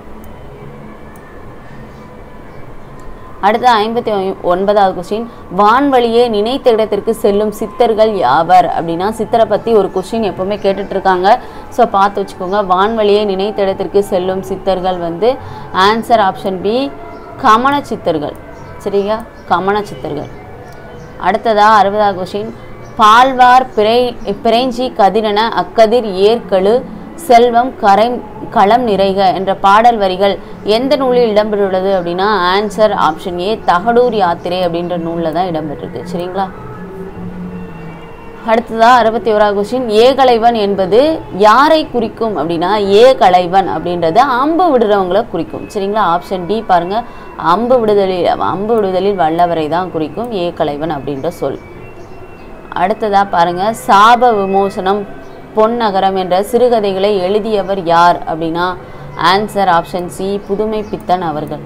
அடுத்த ஐம்பத்தி ஒன்பதாவது கொஸ்டின் வான்வழியே நினைத்த இடத்திற்கு செல்லும் சித்தர்கள் யாவர் அப்படின்னா சித்தரை பற்றி ஒரு கொஸ்டின் எப்பவுமே கேட்டுட்டு இருக்காங்க ஸோ பார்த்து வச்சுக்கோங்க வான்வழியே நினைத்த இடத்திற்கு செல்லும் சித்தர்கள் வந்து ஆன்சர் ஆப்ஷன் பி கமன சித்தர்கள் சரியா கமன சித்தர்கள் அடுத்ததா அறுபதாவது கொஸ்டின் பால்வார் பிறை பிறைஞ்சி கதிரென அக்கதிர் ஏற்கழு செல்வம் கரை களம் நிறைக என்ற பாடல் வரிகள் எந்த நூலில் இடம்பெற்றுள்ளது அப்படின்னா ஆன்சர் ஆப்ஷன் ஏ தகடூர் யாத்திரை அப்படின்ற நூலில் தான் இடம்பெற்றிருக்கு சரிங்களா அடுத்ததா அறுபத்தி ஓராவது கொஸ்டின் ஏகலைவன் என்பது யாரை குறிக்கும் அப்படின்னா ஏகலைவன் அப்படின்றது அம்பு விடுறவங்களை குறிக்கும் சரிங்களா ஆப்ஷன் டி பாருங்க அம்பு விடுதலில் அம்பு விடுதலில் வல்லவரை தான் குறிக்கும் ஏகலைவன் அப்படின்ற சொல் அடுத்ததா பாருங்க சாப விமோசனம் பொன்னகரம் என்ற சிறுகதைகளை எழுதியவர் யார் அப்படின்னா ஆன்சர் ஆப்ஷன் சி புதுமை பித்தன் அவர்கள்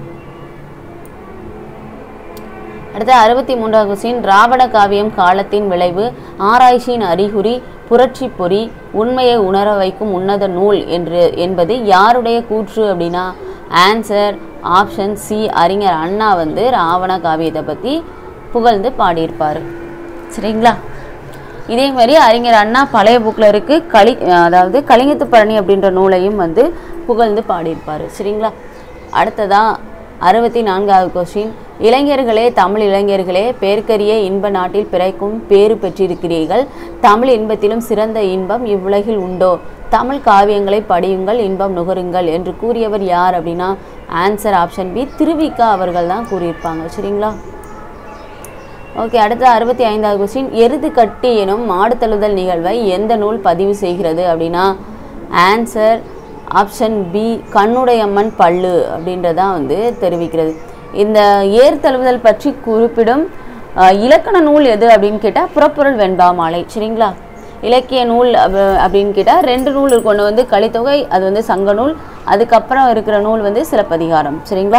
அடுத்த அறுபத்தி மூன்றாவது கொஸ்டின் ராவண காவியம் காலத்தின் விளைவு ஆராய்ச்சியின் அறிகுறி புரட்சி பொறி உண்மையை உணர வைக்கும் உன்னத நூல் என்று என்பது யாருடைய கூற்று அப்படின்னா ஆன்சர் ஆப்ஷன் சி அறிஞர் அண்ணா வந்து ராவண காவியத்தை பற்றி புகழ்ந்து பாடியிருப்பார் சரிங்களா இதே மாதிரி அறிஞர் அண்ணா பழைய புக்கில் இருக்கு களி அதாவது கலிங்கத்து பரணி அப்படின்ற நூலையும் வந்து புகழ்ந்து பாடியிருப்பார் சரிங்களா அடுத்ததா அறுபத்தி நான்காவது கொஸ்டின் இளைஞர்களே தமிழ் இளைஞர்களே பேர்க்கரிய இன்ப நாட்டில் பிறக்கும் பேறு பெற்றிருக்கிறீர்கள் தமிழ் இன்பத்திலும் சிறந்த இன்பம் இவ்வுலகில் உண்டோ தமிழ் காவியங்களை படியுங்கள் இன்பம் நுகருங்கள் என்று கூறியவர் யார் அப்படின்னா ஆன்சர் ஆப்ஷன் பி திருவிக்கா அவர்கள் தான் கூறியிருப்பாங்க சரிங்களா ஓகே அடுத்த அறுபத்தி ஐந்தாவது கொஸ்டின் எருது கட்டி எனும் மாடு தழுதல் நிகழ்வை எந்த நூல் பதிவு செய்கிறது அப்படின்னா ஆன்சர் ஆப்ஷன் பி கண்ணுடையம்மன் பல்லு அப்படின்றதான் வந்து தெரிவிக்கிறது இந்த ஏர் தழுவுதல் பற்றி குறிப்பிடும் அஹ், இலக்கண நூல் எது அப்படின்னு கேட்டால் புறப்பொருள் வெண்பா மாலை சரிங்களா இலக்கிய நூல் அப்ப- அப்படின்னு கேட்டால் ரெண்டு நூல் இருக்கு ஒன்று வந்து கலித்தொகை அது வந்து சங்க நூல் அதுக்கப்புறம் இருக்கிற நூல் வந்து சிலப்பதிகாரம் சரிங்களா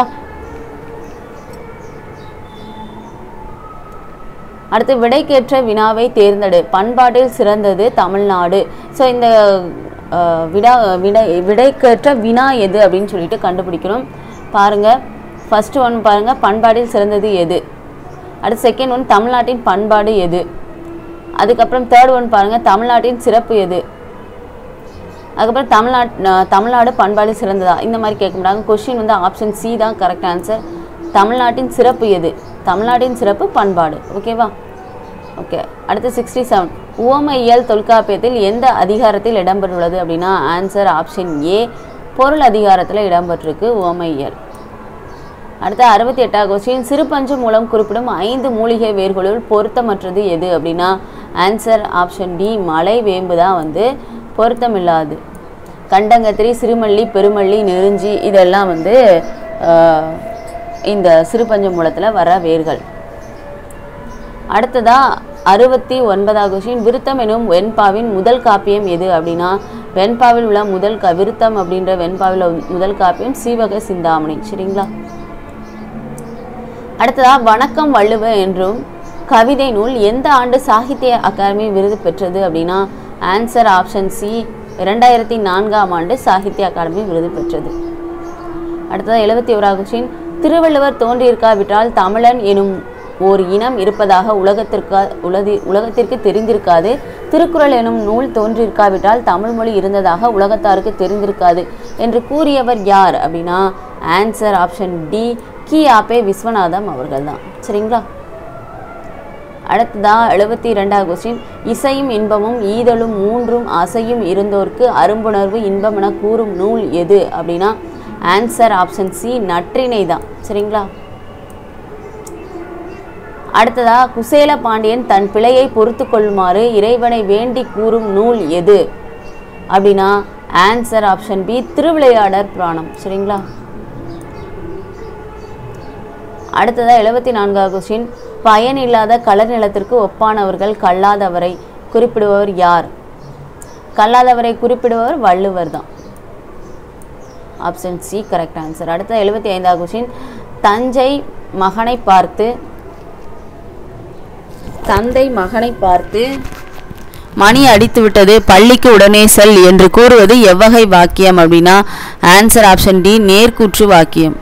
அடுத்து விடைக்கேற்ற வினாவை தேர்ந்தெடு பண்பாட்டில் சிறந்தது தமிழ்நாடு ஸோ இந்த அஹ், விடா விடை விடைக்கேற்ற வினா எது அப்படின்னு சொல்லிட்டு கண்டுபிடிக்கணும் பாருங்க ஃபர்ஸ்ட் ஒன் பாருங்க பண்பாட்டில் சிறந்தது எது அடுத்து செகண்ட் ஒன் தமிழ்நாட்டின் பண்பாடு எது அதுக்கப்புறம் தேர்ட் ஒன் பாருங்க தமிழ்நாட்டின் சிறப்பு எது அதுக்கப்புறம் தமிழ்நாட் அஹ், தமிழ்நாடு பண்பாடு சிறந்ததா இந்த மாதிரி கேட்க மாட்டாங்க கொஸ்டின் வந்து ஆப்ஷன் சி தான் கரெக்ட் ஆன்சர் தமிழ்நாட்டின் சிறப்பு எது தமிழ்நாட்டின் சிறப்பு பண்பாடு ஓகேவா ஓகே அடுத்து சிக்ஸ்டி செவன் உவமையியல் தொல்காப்பியத்தில் எந்த அதிகாரத்தில் இடம்பெற்றுள்ளது அப்படின்னா ஆன்சர் ஆப்ஷன் ஏ பொருள் அதிகாரத்தில் இடம்பெற்றிருக்கு உவமையியல் அடுத்த அறுபத்தி எட்டாவது கொஸ்டின் சிறுபஞ்சு மூலம் குறிப்பிடும் ஐந்து மூலிகை வேர்களுள் பொருத்தமற்றது எது அப்படின்னா ஆன்சர் ஆப்ஷன் டி மலை வேம்பு தான் வந்து பொருத்தமில்லாது கண்டங்கத்திரி சிறுமல்லி பெருமல்லி நெருஞ்சி இதெல்லாம் வந்து ஆஹ், இந்த சிறுபஞ்சு மூலத்தில் வர வேர்கள் அடுத்ததா அறுபத்தி ஒன்பதாவது கொஸ்டின் விருத்தம் எனும் வெண்பாவின் முதல் காப்பியம் எது அப்படின்னா வெண்பாவில் உள்ள முதல் க விருத்தம் அப்படின்ற வெண்பாவில் உள்ள முதல் காப்பியம் சீவக சிந்தாமணி சரிங்களா அடுத்ததா வணக்கம் வள்ளுவ என்றும் கவிதை நூல் எந்த ஆண்டு சாகித்ய அகாடமி விருது பெற்றது அப்படின்னா ஆன்சர் ஆப்ஷன் சி இரண்டாயிரத்தி நான்காம் ஆண்டு சாகித்ய அகாடமி விருது பெற்றது அடுத்தது எழுபத்தி ஓராவது கொஸ்டின் திருவள்ளுவர் தோன்றியிருக்காவிட்டால் தமிழன் எனும் ஓர் இனம் இருப்பதாக உலகத்திற்கா உலதி உலகத்திற்கு தெரிந்திருக்காது திருக்குறள் எனும் நூல் தோன்றியிருக்காவிட்டால் தமிழ் மொழி இருந்ததாக உலகத்தாருக்கு தெரிந்திருக்காது என்று கூறியவர் யார் அப்படின்னா ஆன்சர் ஆப்ஷன் டி கி ஆப்பே விஸ்வநாதம் அவர்கள் தான் சரிங்களா அடுத்ததா எழுபத்தி இரண்டாவது கொஸ்டின் இசையும் இன்பமும் ஈதலும் மூன்றும் அசையும் இருந்தோர்க்கு அரும்புணர்வு இன்பமென கூறும் நூல் எது அப்படின்னா ஆன்சர் ஆப்ஷன் சி நற்றிணை தான் சரிங்களா அடுத்ததா குசேல பாண்டியன் தன் பிழையை பொறுத்து கொள்ளுமாறு இறைவனை வேண்டி கூறும் நூல் எது அப்படின்னா answer option B Thiruvilaiyadar Puranam சரிங்களா அடுத்ததா எழுபத்தி நான்காவது கொஸ்டின் பயன் இல்லாத கலர் நிலத்திற்கு ஒப்பானவர்கள் கல்லாதவரை குறிப்பிடுபவர் யார் கல்லாதவரை குறிப்பிடுபவர் வள்ளுவர் தான் ஆப்ஷன் சி கரெக்ட் ஆன்சர் அடுத்த எழுபத்தி ஐந்தாவது கொஸ்டின் தஞ்சை மகனை பார்த்து தந்தை மகனை பார்த்து மணி அடித்து விட்டது பள்ளிக்கு உடனே செல் என்று கூறுவது எவ்வகை வாக்கியம் அப்படின்னா ஆன்சர் ஆப்ஷன் டி நேர்கூற்று வாக்கியம்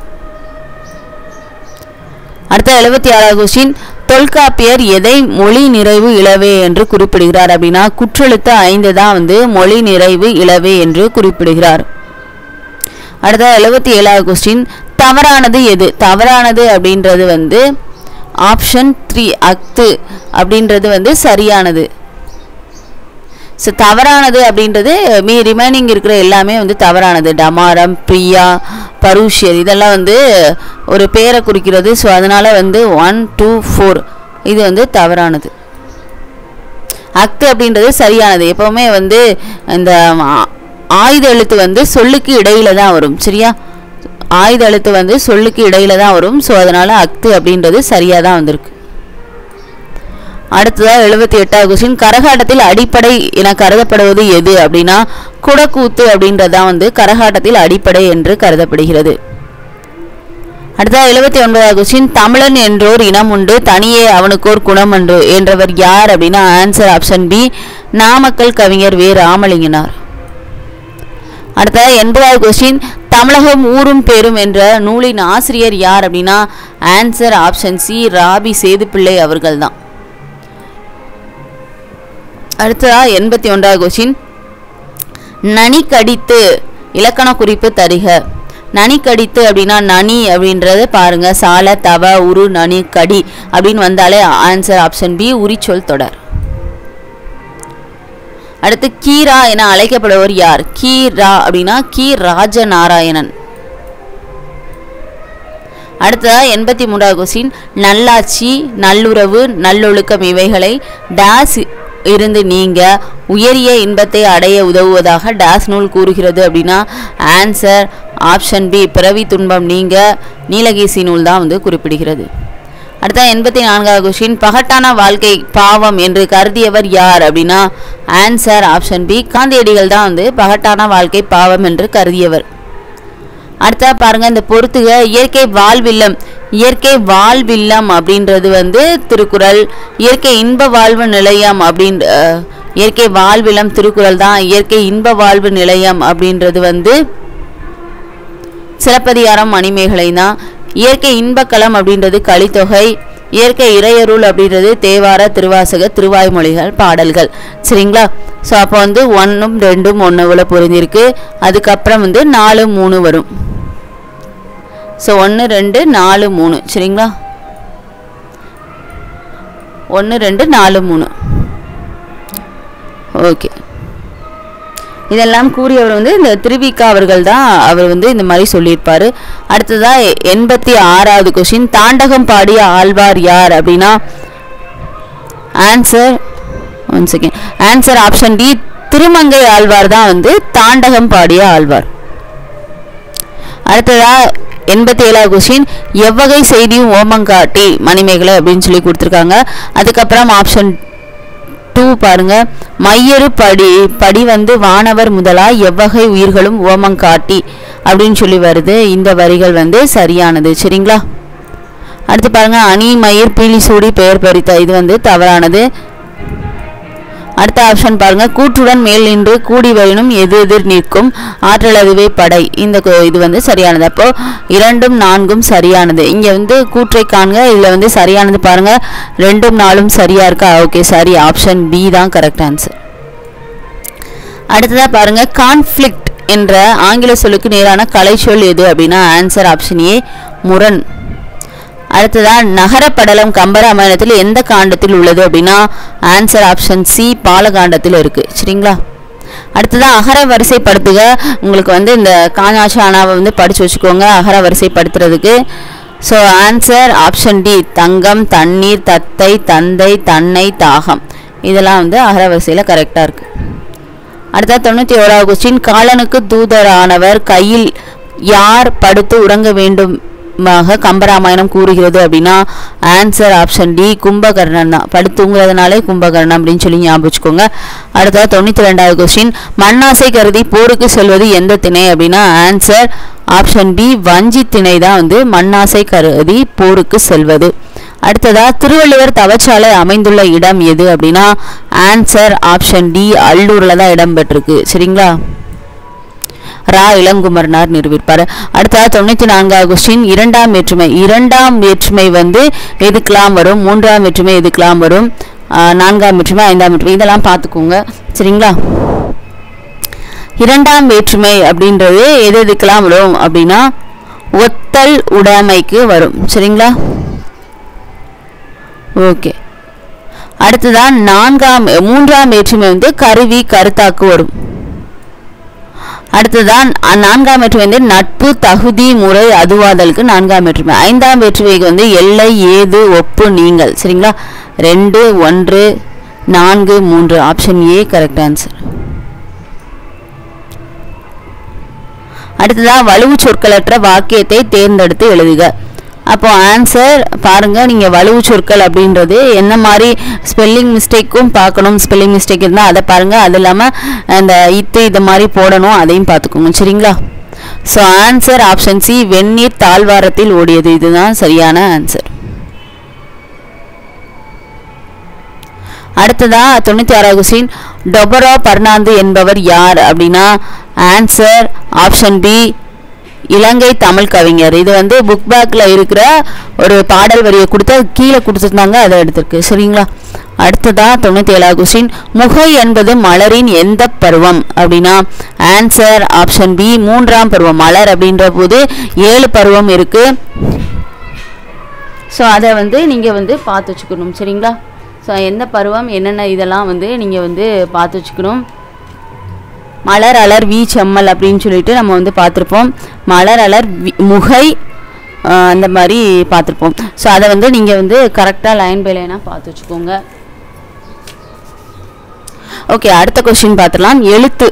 அடுத்த எழுபத்தி ஆறாவது கொஸ்டின் தொல்காப்பியர் எதை மொழி நிறைவு இளவே என்று குறிப்பிடுகிறார் அப்படின்னா குற்றெழுத்து ஐந்து தான் வந்து மொழி நிறைவு இளவே என்று குறிப்பிடுகிறார் அடுத்த எழுபத்தி ஏழாவது கொஸ்டின் தவறானது எது தவறானது அப்படின்றது வந்து ஆப்ஷன் த்ரீ அக்து அப்படின்றது வந்து சரியானது ஸோ தவறானது அப்படின்றது மீ ரிமைனிங் இருக்கிற எல்லாமே வந்து தவறானது டமாரம் பிரியா பருஷியர் இதெல்லாம் வந்து ஒரு பேரை குறிக்கிறது ஸோ அதனால் வந்து ஒன் டூ ஃபோர் இது வந்து தவறானது அக்து அப்படின்றது சரியானது எப்போவுமே வந்து இந்த ஆ- ஆயுத எழுத்து வந்து சொல்லுக்கு இடையில தான் வரும் சரியா ஆயுத எழுத்து வந்து சொல்லுக்கு இடையில தான் வரும் ஸோ அதனால் அக்து அப்படின்றது சரியாக தான் வந்திருக்கு அடுத்ததாக எழுபத்தி எட்டாவது கொஸ்டின் கரகாட்டத்தில் அடிப்படை என கருதப்படுவது எது அப்படின்னா குடக்கூத்து அப்படின்றதான் வந்து கரகாட்டத்தில் அடிப்படை என்று கருதப்படுகிறது அடுத்ததாக எழுபத்தி ஒன்பதாவது கொஸ்டின் தமிழன் என்றோர் இனம் உண்டு தனியே அவனுக்கோர் குணம் உண்டு என்றவர் யார் அப்படின்னா ஆன்சர் ஆப்ஷன் பி நாமக்கல் கவிஞர் வே ராமலிங்கனார் அடுத்த எண்பதாவது கொஸ்டின் தமிழகம் ஊரும் பேரும் என்ற நூலின் ஆசிரியர் யார் அப்படின்னா answer option C Ra Pi Sethupillai அவர்கள் தான் அடுத்ததா எண்பத்தி ஒன்றாவது கொஸ்டின் நனி கடித்து இலக்கண குறிப்பு தருக நனி கடித்து அப்படின்னா நனி அப்படின்றது பாருங்க சால தவ உரு நனி கடி அப்படின்னு வந்தாலே ஆன்சர் ஆப்ஷன் பி உரிச்சொல் தொடர் அடுத்து கீரா என அழைக்கப்படுவர் யார் கீரா அப்படின்னா கீ ராஜநாராயணன் அடுத்ததா எண்பத்தி மூன்றாவது கொஸ்டின் நல்லாட்சி நல்லுறவு நல்லொழுக்கம் இவைகளை டேஸ் இருந்து நீங்க உயரிய இன்பத்தை அடைய உதவுவதாக டேஸ் நூல் கூறுகிறது அப்படின்னா ஆன்சர் ஆப்ஷன் பி பிறவி துன்பம் நீங்க நீலகேசி நூல் தான் வந்து குறிப்பிடுகிறது அடுத்த எண்பத்தி நான்காவது கொஸ்டின் பகட்டான வாழ்க்கை பாவம் என்று கருதியவர் யார் அப்படின்னா ஆன்சர் ஆப்ஷன் பி காந்தியடிகள் தான் வந்து பகட்டான வாழ்க்கை பாவம் என்று கருதியவர் அடுத்தா பாருங்க இந்த பொறுத்துக இயற்கை வாழ்வில்லம் இயற்கை வாழ்வில்லம் அப்படின்றது வந்து திருக்குறள் இயற்கை இன்ப வாழ்வு நிலையம் அப்படின்ற அஹ், இயற்கை வாழ்வில்லம் திருக்குறள் தான் இயற்கை இன்ப வாழ்வு நிலையம் அப்படின்றது வந்து சிலப்பதிகாரம் மணிமேகலை தான் இயற்கை இன்பக்களம் அப்படின்றது கலித்தொகை இயற்கை இறையருள் அப்படின்றது தேவார திருவாசக திருவாய்மொழிகள் பாடல்கள் சரிங்களா ஸோ அப்போ வந்து ஒன்றும் ரெண்டும் ஒன்று இவ்வளோ புரிஞ்சிருக்கு அதுக்கப்புறம் வந்து நாலு மூணு வரும் ஸோ ஒன்று ரெண்டு நாலு மூணு சரிங்களா ஒன்று ரெண்டு நாலு மூணு ஓகே இதெல்லாம் கூறியவர் வந்து இந்த திருவிக்கா அவர்கள் தான் அவர் வந்து இந்த மாதிரி சொல்லியிருப்பாரு அடுத்ததா எண்பத்தி ஆறாவது கொஷின் தாண்டகம் பாடிய ஆழ்வார் யார் அப்படின்னா answer one second answer option D Thirumangai Azhwar தான் வந்து தாண்டகம் பாடிய ஆழ்வார் அடுத்ததா எண்பத்தி ஏழாவது கொஸ்டின் எவ்வகை செய்தியும் ஓமங்காட்டி மணிமேகலை அப்படின்னு சொல்லி கொடுத்துருக்காங்க அதுக்கப்புறம் ஆப்ஷன் டூ பாருங்க மையறு படி படி வந்து வானவர் முதலா எவ்வகை உயிர்களும் ஓமங்காட்டி அப்படின்னு சொல்லி வருது இந்த வரிகள் வந்து சரியானது சரிங்களா அடுத்து பாருங்க அணி மயிர் பீலி சூடி பெயர் பறித்த இது வந்து தவறானது அடுத்த ஆப்ஷன் பாருங்க கூற்றுடன் மேல் நின்று கூடி வரினும் எது எதிர் நிற்கும் ஆற்றல் அதுவே படை இந்த கு- இது வந்து சரியானது அப்போ இரண்டும் நான்கும் சரியானது இங்க வந்து கூற்றை காண்க இதுல வந்து சரியானது பாருங்க ரெண்டும் நாலும் சரியா இருக்கா ஓகே சரி ஆப்ஷன் பி தான் கரெக்ட் ஆன்சர் அடுத்ததா பாருங்க கான்ஃப்ளிக்ட் என்ற ஆங்கில சொல்லுக்கு நேரான கலைச்சொல் எது அப்படின்னா ஆன்சர் ஆப்ஷன் ஏ முரண் அடுத்ததா நகரப்படலம் கம்பராமாயணத்தில் எந்த காண்டத்தில் உள்ளது அப்படின்னா ஆன்சர் ஆப்ஷன் சி பாலகாண்டத்தில் இருக்கு சரிங்களா அடுத்ததா அகர வரிசைப்படுத்துக உங்களுக்கு வந்து இந்த காஞாட்சி ஆனாவை வந்து படிச்சு வச்சுக்கோங்க அகர வரிசைப்படுத்துறதுக்கு ஸோ ஆன்சர் ஆப்ஷன் டி தங்கம் தண்ணீர் தத்தை தந்தை தன்னை தாகம் இதெல்லாம் வந்து அகர வரிசையில் கரெக்டாக இருக்குது அடுத்த தொண்ணூற்றி ஓராவது கொஸ்டின் காலனுக்கு தூதரானவர் கையில் யார் படுத்து உறங்க வேண்டும் மாக கம்பராமாயணம் கூறுகிறது அப்படின்னா ஆன்சர் ஆப்ஷன் டி கும்பகர்ணன் தான் படுத்து தூங்குறதுனாலே கும்பகர்ணன் அப்படின்னு சொல்லி ஞாபகம் வச்சுக்கோங்க அடுத்தது தொண்ணூற்றி ரெண்டாவது கொஸ்டின் மண்ணாசை கருதி போருக்கு செல்வது எந்த திணை அப்படின்னா ஆன்சர் ஆப்ஷன் பி வஞ்சி திணை தான் வந்து மண்ணாசை கருதி போருக்கு செல்வது அடுத்ததா திருவள்ளுவர் தவச்சாலை அமைந்துள்ள இடம் எது அப்படின்னா ஆன்சர் ஆப்ஷன் டி அல்லூர்ல தான் இடம் பெற்றிருக்கு சரிங்களா ரா இளங்குமரனார் நிரூபிப்பார் அடுத்தது தொண்ணூற்றி நான்காவது கொஸ்டின் இரண்டாம் வேற்றுமை இரண்டாம் வேற்றுமை வந்து எதுக்கெல்லாம் வரும் மூன்றாம் வேற்றுமை எதுக்கெல்லாம் வரும் ஆஹ் நான்காம் வேற்றுமை ஐந்தாம் வேற்றுமை இதெல்லாம் பார்த்துக்கோங்க சரிங்களா இரண்டாம் வேற்றுமை அப்படின்றது எது எதுக்கெல்லாம் வரும் அப்படின்னா ஒத்தல் உடைமைக்கு வரும் சரிங்களா ஓகே அடுத்ததான் நான்காம் மூன்றாம் வேற்றுமை வந்து கருவி கருத்தாக்கு வரும் அடுத்ததான் அ- நான்காம் வேற்றுமை வந்து நட்பு தகுதி முறை அதுவாதலுக்கு நான்காம் வேற்றுமை ஐந்தாம் வேற்றுமைக்கு வந்து எல்லை ஏது ஒப்பு நீங்கள் சரிங்களா ரெண்டு ஒன்று நான்கு மூன்று ஆப்ஷன் ஏ கரெக்ட் ஆன்சர் அடுத்ததா வலுவு சொற்களற்ற வாக்கியத்தை தேர்ந்தெடுத்து எழுதுக அப்போ ஆன்சர் பாருங்க நீங்க வலுவு சொற்கள் அப்படின்றது என்ன மாதிரி ஸ்பெல்லிங் மிஸ்டேக்கும் பார்க்கணும் ஸ்பெல்லிங் மிஸ்டேக் இருந்தால் அதை பாருங்க அது இல்லாமல் அந்த இத்து இது மாதிரி போடணும் அதையும் பார்த்துக்கோங்க சரிங்களா ஸோ ஆன்சர் ஆப்ஷன் சி வெந்நீர் தாழ்வாரத்தில் ஓடியது இதுதான் சரியான ஆன்சர் அடுத்ததா தொண்ணூற்றி ஆறாவது கொஸ்டின் டொபரா பர்னாந்து என்பவர் யார் அப்படின்னா answer option B Ilangai Tamil கவிஞர் இது வந்து புக் பேக்கில் இருக்கிற ஒரு பாடல் வரியை கொடுத்து அது கீழே கொடுத்துருந்தாங்க அதை எடுத்திருக்கு சரிங்களா அடுத்ததா தொண்ணூற்றி ஏழாவது கொஸ்டின் முகை என்பது மலரின் எந்த பருவம் அப்படின்னா ஆன்சர் ஆப்ஷன் பி மூன்றாம் பருவம் மலர் அப்படின்ற போது ஏழு பருவம் இருக்கு ஸோ அதை வந்து நீங்கள் வந்து பார்த்து வச்சுக்கணும் சரிங்களா ஸோ எந்த பருவம் என்னென்ன இதெல்லாம் வந்து நீங்கள் வந்து பார்த்து வச்சுக்கணும் மலர் அலர் வி செம்மல் அப்படின்னு சொல்லிட்டு நம்ம வந்து பார்த்துருப்போம் மலர் அலர் வி- முகை ஆஹ் அந்த மாதிரி பார்த்துருப்போம் ஸோ அதை வந்து நீங்கள் வந்து கரெக்டாக லைன் பை லைனாக பார்த்து வச்சுக்கோங்க ஓகே அடுத்த கொஸ்டின் பார்த்துடலாம் எழுத்து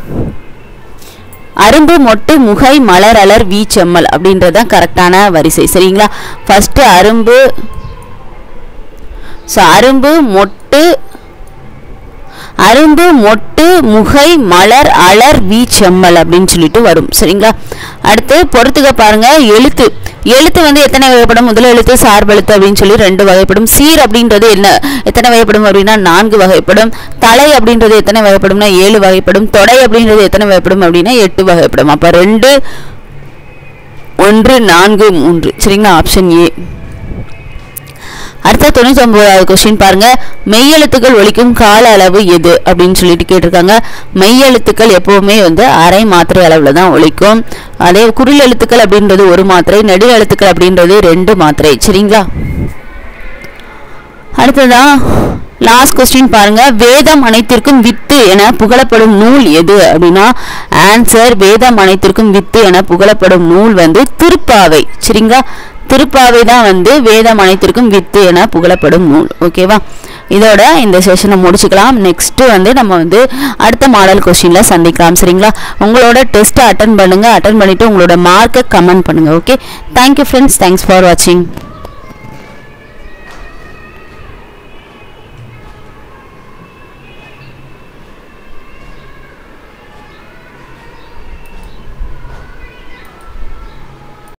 அரும்பு மொட்டு முகை மலர் அலர் வி செம்மல் அப்படின்றது தான் கரெக்டான வரிசை சரிங்களா ஃபர்ஸ்ட் அரும்பு ஸோ அரும்பு மொட்டு அரும்பு மொட்டு முகை மலர் அலர் வி செம்மல் அப்படின்னு சொல்லிட்டு வரும் சரிங்களா அடுத்து பொறுத்துக்க பாருங்க எழுத்து எழுத்து வந்து எத்தனை வகைப்படும் முதல் எழுத்து சார்பெழுத்து அப்படின்னு சொல்லி ரெண்டு வகைப்படும் சீர் அப்படின்றது என்ன எத்தனை வகைப்படும் அப்படின்னா நான்கு வகைப்படும் தலை அப்படின்றது எத்தனை வகைப்படும்னா ஏழு வகைப்படும் தொடை அப்படின்றது எத்தனை வகைப்படும் அப்படின்னா எட்டு வகைப்படும் அப்ப ரெண்டு ஒன்று நான்கு மூன்று சரிங்களா ஆப்ஷன் ஏ அடுத்த தொண்ணூத்தி ஒன்பதாவது கொஸ்டின் பாருங்க மெய்யெழுத்துக்கள் ஒலிக்கும் கால அளவு எது அப்படின்னு சொல்லிட்டு கேட்டிருக்காங்க மெய்யெழுத்துக்கள் எப்பவுமே வந்து அரை மாத்திரை அளவுல தான் ஒலிக்கும் அதே குரில் எழுத்துக்கள் அப்படின்றது ஒரு மாத்திரை நெடு எழுத்துக்கள் அப்படின்றது ரெண்டு மாத்திரை சரிங்களா அடுத்ததான் லாஸ்ட் கொஸ்டின் பாருங்க வேதம் அனைத்திற்கும் வித்து என புகழப்படும் நூல் எது அப்படின்னா ஆன்சர் வேதம் அனைத்திற்கும் வித்து என புகழப்படும் நூல் வந்து திருப்பாவை சரிங்களா திருப்பாவை தான் வந்து வேதம் அனைத்திற்கும் வித்து என புகழப்படும் நூல் ஓகேவா இதோட இந்த செஷனை முடிச்சுக்கலாம் நெக்ஸ்ட் வந்து நம்ம வந்து அடுத்த மாடல் கொஸ்டின்ல சந்திக்கலாம் சரிங்களா உங்களோட டெஸ்ட்டை அட்டன் பண்ணுங்க அட்டன் பண்ணிட்டு உங்களோட மார்க்கை கமெண்ட் பண்ணுங்க okay thank you friends thanks for வாட்சிங்